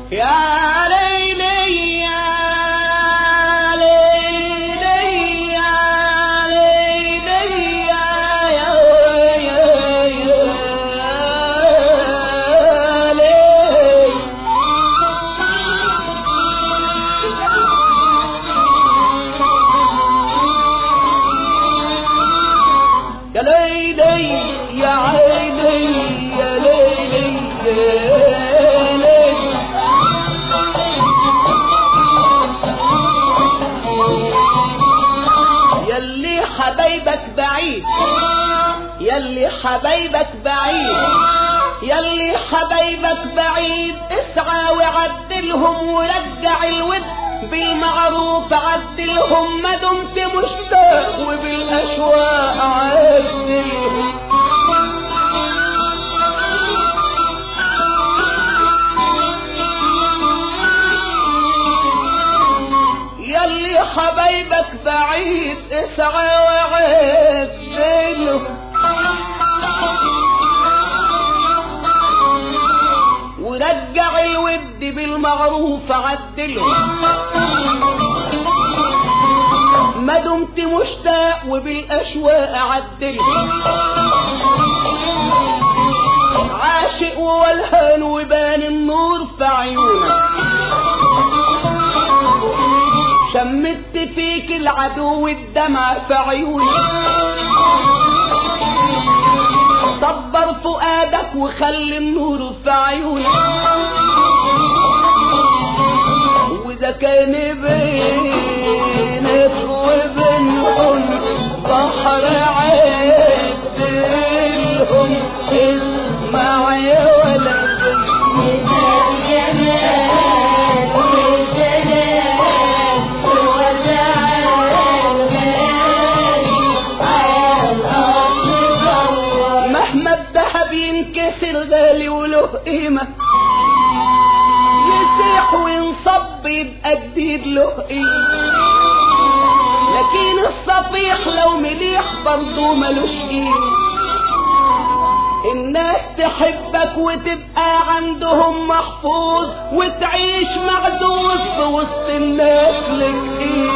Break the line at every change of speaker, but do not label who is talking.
يا ليلي يا ليلي يا ليلي يا يا يا يا ليلي يا ليلي يا عيني يا ليلي يا ليلي يلي حبايبك بعيد يلي حبايبك بعيد يلي حبايبك بعيد اسعى وعدلهم ورجع الود بالمعروف عدلهم ما دمت مشتاق وبالاشواق عدلهم يلي حبايبك بعيد اسعى وعدلهم ورجع الود بالمعروف عدلهم ما دمت مشتاق وبالاشواق عدلهم عاشق وولهان وبان النور في عيونك شمت فيك العدو الدمع في عيونك صبر فؤادك وخلي النور في عيونك وإذا كان بينك وبينهم بحر عدلهم اسمع يا ولد مهما الذهب ينكسر غالي وله قيمة يسيح وينصب يبقى جديد له قيمة لكن الصفيح لو مليح برضه ملوش قيمة الناس تحبك وتبقى عندهم محفوظ وتعيش معدوس في وسط الناس لك قيمة